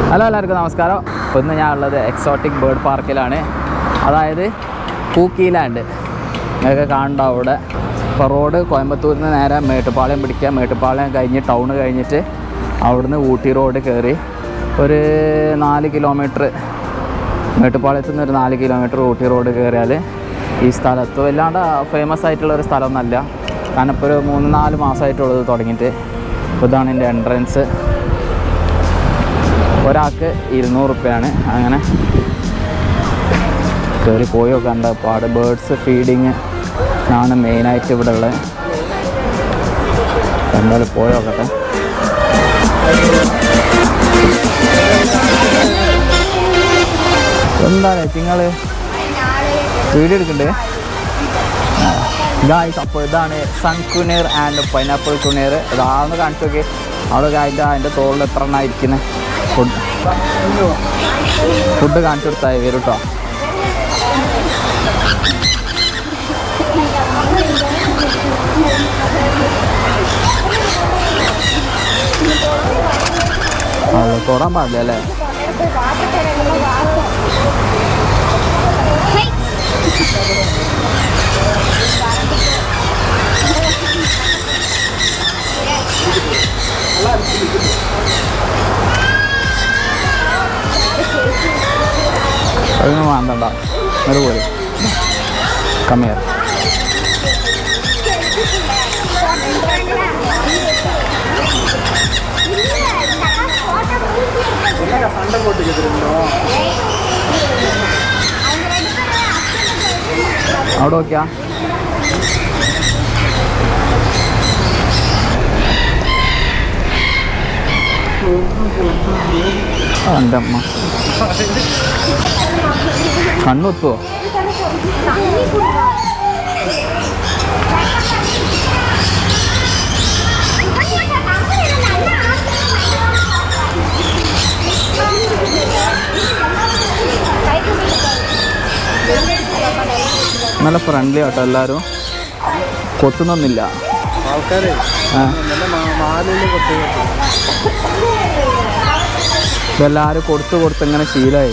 Hello എല്ലാവർക്കും നമസ്കാരം ഇപ്പോൾ ഇന്ന് ഞാൻ ഉള്ളത് എക്സോട്ടിക് ബേർഡ് പാർക്കിലാണ് അതായത് പൂക്കി ലാൻഡ് നിങ്ങൾക്ക് കാണണ്ട അവിടെ ഇപ്പോൾ റോഡ് കോയമ്പത്തൂരിൽ നിന്ന് നേരെ മേട്ടുപ്പാളയം പിടിക്കുക മേട്ടുപ്പാളയം കഴിഞ്ഞ് ടൗൺ കഴിഞ്ഞിട്ട് അവിടുന്ന് ഊട്ടി റോഡ് കയറി ഒരു നാല് കിലോമീറ്റർ മേട്ടുപ്പാളയത്ത് നിന്ന് ഒരു നാല് കിലോമീറ്റർ ഊട്ടി റോഡ് കയറിയാൽ ഈ സ്ഥലത്ത് വല്ലാണ്ട് ഫേമസ് ആയിട്ടുള്ള ഒരു സ്ഥലമൊന്നുമല്ല കാരണം ഇപ്പോൾ ഒരു മൂന്ന് നാല് മാസമായിട്ടുള്ളത് തുടങ്ങിയിട്ട് ഇപ്പോൾ ഇതാണ് എൻ്റെ എൻട്രൻസ് ഒരാൾക്ക് ഇരുന്നൂറ് റുപ്യാണ് അങ്ങനെ കയറി പോയോ കണ്ട പാട് ബേഡ്സ് ഫീഡിങ് ആണ് മെയിനായിട്ട് ഇവിടെ ഉള്ളത് എന്തായാലും പോയോക്കട്ടെ എന്താണ് നിങ്ങൾ വീഡിയോ എടുക്കണ്ടേ ഗായ്സ് അപ്പോൾ ഇതാണ് സൺ കുനീർ ആൻഡ് പൈനാപ്പിൾ കുനീർ ഇതാന്ന് കാണിച്ചു നോക്കി അവിടെ അതിൻ്റെ അതിൻ്റെ തോളിൽ എത്ര എണ്ണ ഇരിക്കുന്നത് ഫുഡ് ഫുഡ് കാണിച്ചു കൊടുത്താൽ വരും കേട്ടോ അത് തൊടാൻ പാടില്ല അല്ലേ അതൊന്നും വേണ്ടണ്ട ഒരു പോലെ കമ്മിയാ അവിടെ നോക്കിയാ എൻ്റെ അമ്മ കണ്ണുത്തുവോ നല്ല ഫ്രണ്ട്ലി ആട്ടോ എല്ലാവരും കൊത്തുന്നൊന്നില്ല ആൾക്കാരെ ആ നല്ല മാലിന് കൊത്തി ഇതെല്ലാവരും കൊടുത്ത് കൊടുത്ത് ഇങ്ങനെ ശീലമായി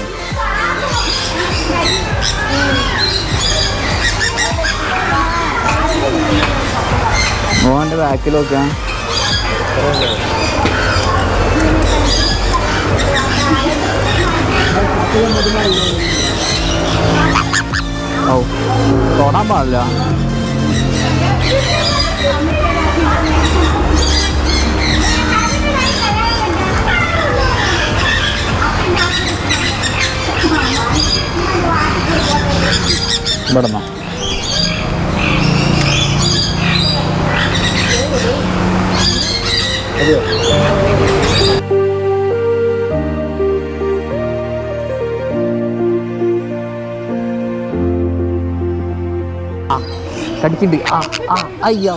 ഓൻ്റെ ബാക്കിൽ നോക്കാം ഓ തൊടാൻ പാടില്ല ഇവിടെ നിന്നോ അതെയോ ആ കടിക്കുന്നുണ്ട് ആ ആ അയ്യോ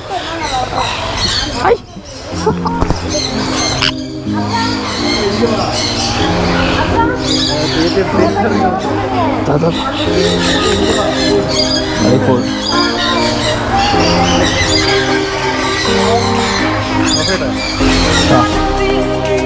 I Da, da. Very cool. Ja.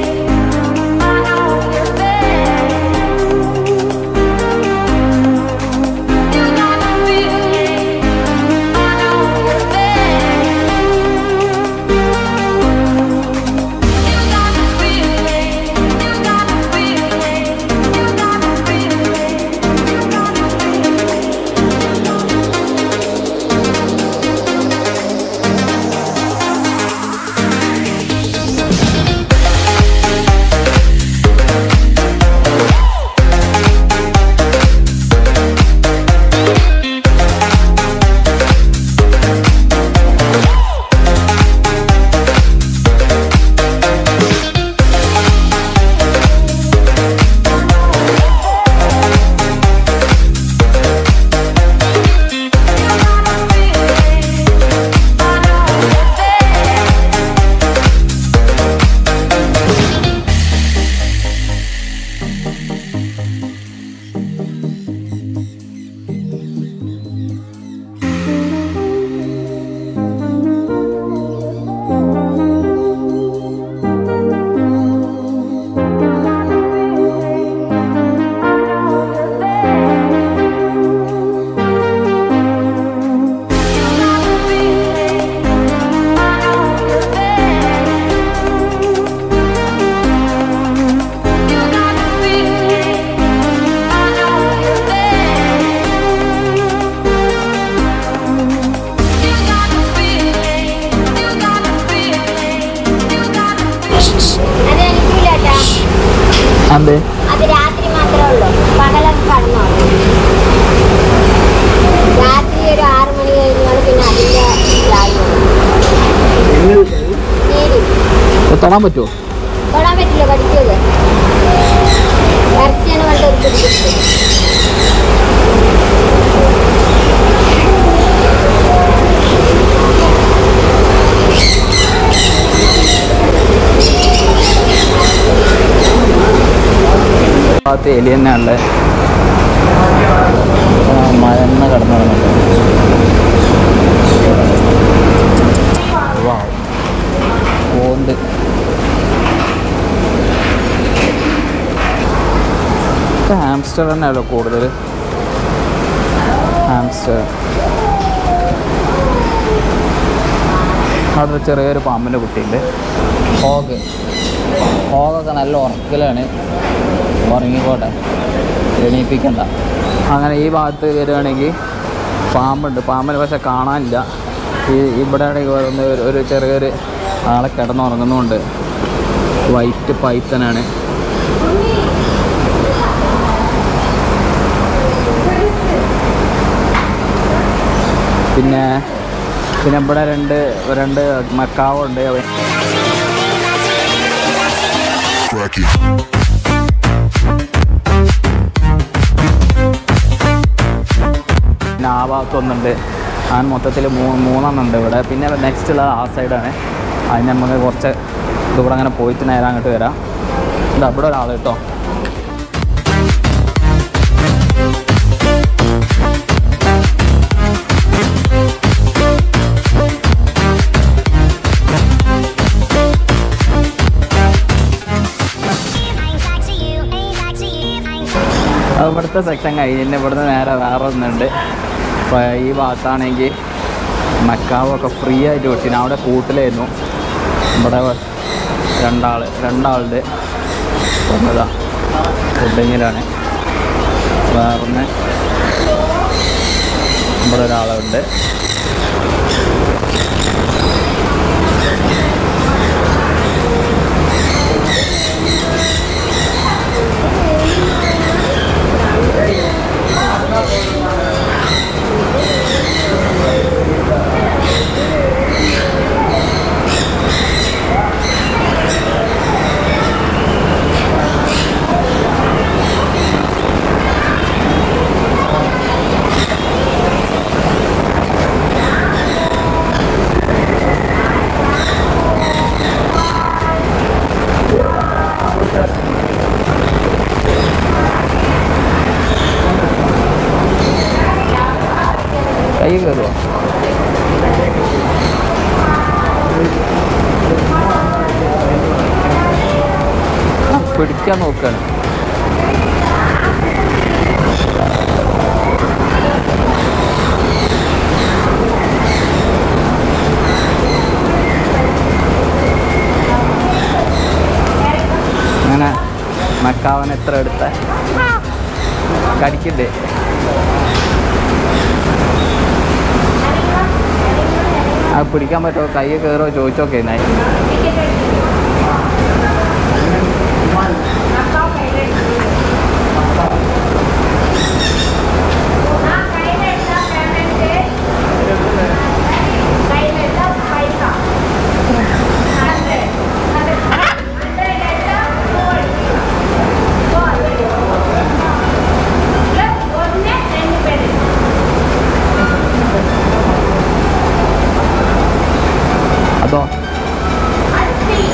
തൊടാൻ പറ്റുമോ തൊടാൻ പറ്റില്ല കടിക്കുന്നത് ഇറച്ചിയാണ് വേണ്ട ഒരു പിടിക്കുന്നത് ഭാഗത്ത് എലി തന്നെയാണല്ലേ മഴന്ന് കിടന്നു ഓണ്ട് ഹാംസ്റ്റർ തന്നെയല്ലോ കൂടുതൽ ഹാംസ്റ്റർ അവിടെ ഒരു ചെറിയൊരു പാമ്പിൻ്റെ കുട്ടിയുണ്ട് ഹോഗ് ഹോഗൊക്കെ നല്ല ഉറക്കലാണ് ഉറങ്ങിക്കോട്ടെ എണീപ്പിക്കണ്ട അങ്ങനെ ഈ ഭാഗത്ത് വരികയാണെങ്കിൽ പാമ്പുണ്ട് പാമ്പിന് പക്ഷെ കാണാനില്ല ഈ ഇവിടെ ആണെങ്കിൽ വരുന്ന ഒരു- ഒരു ചെറിയൊരു ആളെ കിടന്നുറങ്ങുന്നുണ്ട് വൈറ്റ് പൈത്തനാണ് പിന്നെ പിന്നെ ഇവിടെ രണ്ട് രണ്ട് മക്കാവുണ്ട് Cracky. പിന്നെ ആ ഭാഗത്ത് ഒന്നുണ്ട് അങ്ങനെ മൊത്തത്തിൽ മൂ മൂന്നെണ്ണം ഉണ്ട് ഇവിടെ പിന്നെ നെക്സ്റ്റ് ഉള്ളത് ആ സൈഡാണ് അതിന് നമുക്ക് കുറച്ച് ഇതുകൂടെ അങ്ങനെ പോയിട്ട് നേരെ അങ്ങോട്ട് വരാം ഇത് അവിടെ ഒരാൾ കേട്ടോ അത് ഇവിടുത്തെ സെക്ഷൻ കഴിഞ്ഞിട്ട് ഇവിടുന്ന് നേരെ വേറെ ഒന്നുണ്ട് അപ്പോൾ ഈ ഭാഗത്താണെങ്കിൽ മക്കാവൊക്കെ ഫ്രീ ആയിട്ട് കിട്ടിന് അവിടെ കൂട്ടിലായിരുന്നു ഇവിടെ വ- രണ്ടാൾ രണ്ടാളുടെ ഒന്നതാ ഫുഡിങ്ങിലാണ് വേറൊന്ന് ഇവിടെ ഒരാളുണ്ട് കൈ കയറുമോ ആ, പിടിക്കാൻ നോക്കുകയാണ് അങ്ങനെ മക്കാവൻ എത്ര എടുത്ത കടിക്കണ്ടേ ആ പിടിക്കാൻ പറ്റുമോ കൈ കയറോ ചോദിച്ചോക്കെ എന്നായി അതോ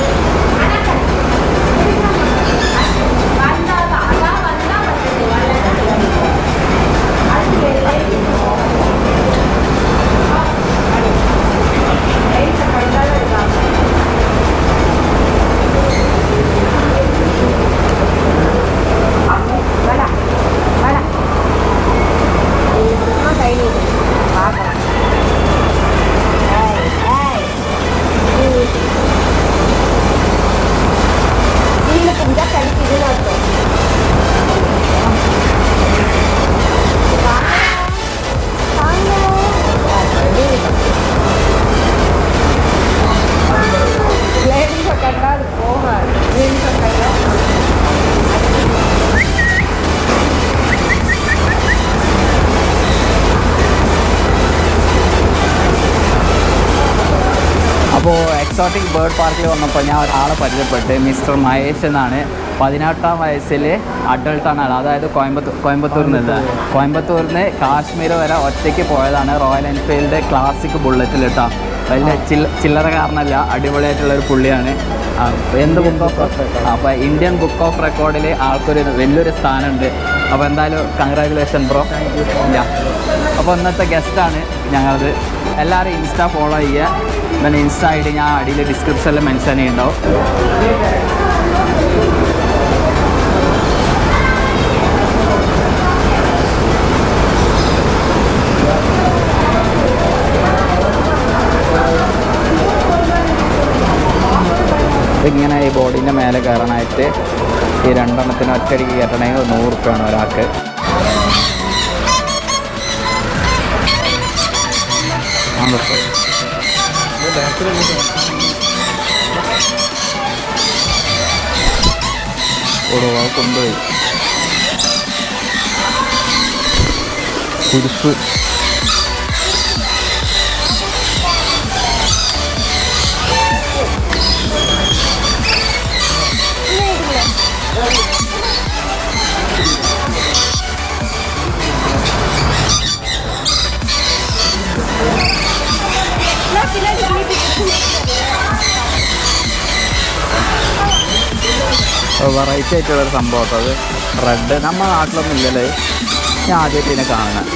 എക്സോട്ടിക് ബേർഡ് പാർക്കിൽ വന്നപ്പോൾ ഞാൻ ഒരാളെ പരിചയപ്പെട്ട് മിസ്റ്റർ മഹേഷ് എന്നാണ് പതിനെട്ടാം വയസ്സിൽ അഡൾട്ടാണ് ആൾ അതായത് കോയമ്പത്തൂർ കോയമ്പത്തൂരിൽ നിന്ന് കോയമ്പത്തൂരിൽ നിന്ന് കാശ്മീർ വരെ ഒറ്റയ്ക്ക് പോയതാണ് റോയൽ എൻഫീൽഡ് ക്ലാസിക് ബുള്ളറ്റിൽ കേട്ടോ വലിയ ചില്ല ചില്ലറ കാരണമല്ല അടിപൊളിയായിട്ടുള്ള ഒരു പുള്ളിയാണ് ആ, എന്ത് ബുക്ക് ഓഫ് അപ്പോൾ ഇന്ത്യൻ ബുക്ക് ഓഫ് റെക്കോർഡിൽ ആൾക്കൊരു വലിയൊരു സ്ഥാനമുണ്ട് അപ്പോൾ എന്തായാലും കൺഗ്രാജുലേഷൻ ബ്രോ യാ അപ്പോൾ ഇന്നത്തെ ഗസ്റ്റാണ് ഞങ്ങളത് എല്ലാവരും ഇൻസ്റ്റ ഫോളോ ചെയ്യുക പിന്നെ ഇൻസ്റ്റ ഐ ഡി ഞാൻ അടിയിൽ ഡിസ്ക്രിപ്ഷനിൽ മെൻഷൻ ചെയ്യുന്നുണ്ടാവും ഇതിങ്ങനെ ഈ ബോഡീൻ്റെ മേലെ കയറാനായിട്ട് ഈ രണ്ടെണ്ണത്തിന് ഒറ്റയടിക്ക് കയറ്റണമെങ്കിൽ നൂറ് റുപ്യ ആണ് ഒരാൾക്ക് ആണ് സർ. ഓടോ അത് കൊണ്ടുപോയി കുരിപ്പ് വെറൈറ്റി ആയിട്ടുള്ളൊരു സംഭവം കേട്ടോ അത് റെഡ് നമ്മുടെ നാട്ടിലൊന്നും ഇല്ലല്ലേ ഞാൻ ആദ്യമായിട്ട് ഇതിനെ കാണുന്നത്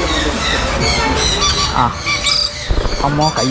ആ അമ്മോ കൈ